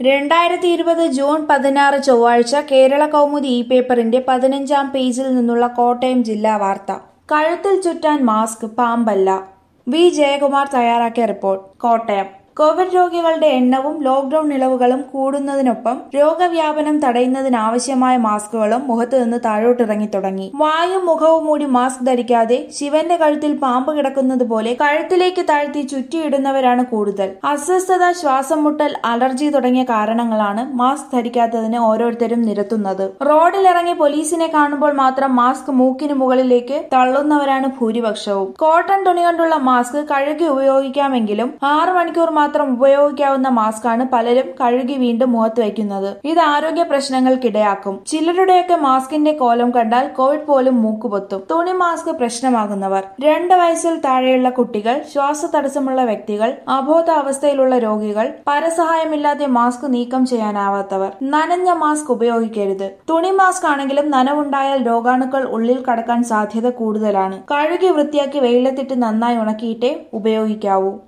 രണ്ടായിരത്തി ഇരുപത് ജൂൺ പതിനാറ് ചൊവ്വാഴ്ച കേരള കൗമുദി ഇ പേപ്പറിന്റെ പതിനഞ്ചാം പേജിൽ നിന്നുള്ള കോട്ടയം ജില്ലാ വാർത്ത കഴുത്തിൽ ചുറ്റാൻ മാസ്ക് പാമ്പല്ല വി ജയകുമാർ തയ്യാറാക്കിയ റിപ്പോർട്ട് കോട്ടയം കോവിഡ് രോഗികളുടെ എണ്ണവും ലോക്ഡൌൺ ഇളവുകളും കൂടുന്നതിനൊപ്പം രോഗവ്യാപനം തടയുന്നതിനാവശ്യമായ മാസ്കുകളും മുഖത്ത് നിന്ന് താഴോട്ടിറങ്ങി തുടങ്ങി വായും മുഖവും മൂടി മാസ്ക് ധരിക്കാതെ ശിവന്റെ കഴുത്തിൽ പാമ്പ് കിടക്കുന്നത് പോലെ കഴുത്തിലേക്ക് താഴ്ത്തി ചുറ്റിയിടുന്നവരാണ് കൂടുതൽ അസ്വസ്ഥത ശ്വാസം മുട്ടൽ അലർജി തുടങ്ങിയ കാരണങ്ങളാണ് മാസ്ക് ധരിക്കാത്തതിന് ഓരോരുത്തരും നിരത്തുന്നത് റോഡിലിറങ്ങി പോലീസിനെ കാണുമ്പോൾ മാത്രം മാസ്ക് മൂക്കിന് മുകളിലേക്ക് തള്ളുന്നവരാണ് ഭൂരിപക്ഷവും കോട്ടൺ തുണി കൊണ്ടുള്ള മാസ്ക് കഴുകി ഉപയോഗിക്കാമെങ്കിലും ആറു മണിക്കൂർ മാത്രം ഉപയോഗിക്കാവുന്ന മാസ്കാണ് പലരും കഴുകി വീണ്ടും മുഖത്ത് വയ്ക്കുന്നത് ഇത് ആരോഗ്യ പ്രശ്നങ്ങൾക്കിടയാക്കും ചിലരുടെയൊക്കെ മാസ്കിന്റെ കോലം കണ്ടാൽ കോവിഡ് പോലും മൂക്കുപൊത്തും തുണി മാസ്ക് പ്രശ്നമാകുന്നവർ രണ്ട് വയസ്സിൽ താഴെയുള്ള കുട്ടികൾ ശ്വാസതടസ്സമുള്ള വ്യക്തികൾ അബോധാവസ്ഥയിലുള്ള രോഗികൾ പരസഹായമില്ലാതെ മാസ്ക് നീക്കം ചെയ്യാനാവാത്തവർ നനഞ്ഞ മാസ്ക് ഉപയോഗിക്കരുത് തുണി മാസ്ക് ആണെങ്കിലും നനവുണ്ടായാൽ രോഗാണുക്കൾ ഉള്ളിൽ കടക്കാൻ സാധ്യത കൂടുതലാണ് കഴുകി വൃത്തിയാക്കി വെയിലത്തിട്ട് നന്നായി ഉണക്കിയിട്ടേ ഉപയോഗിക്കാവൂ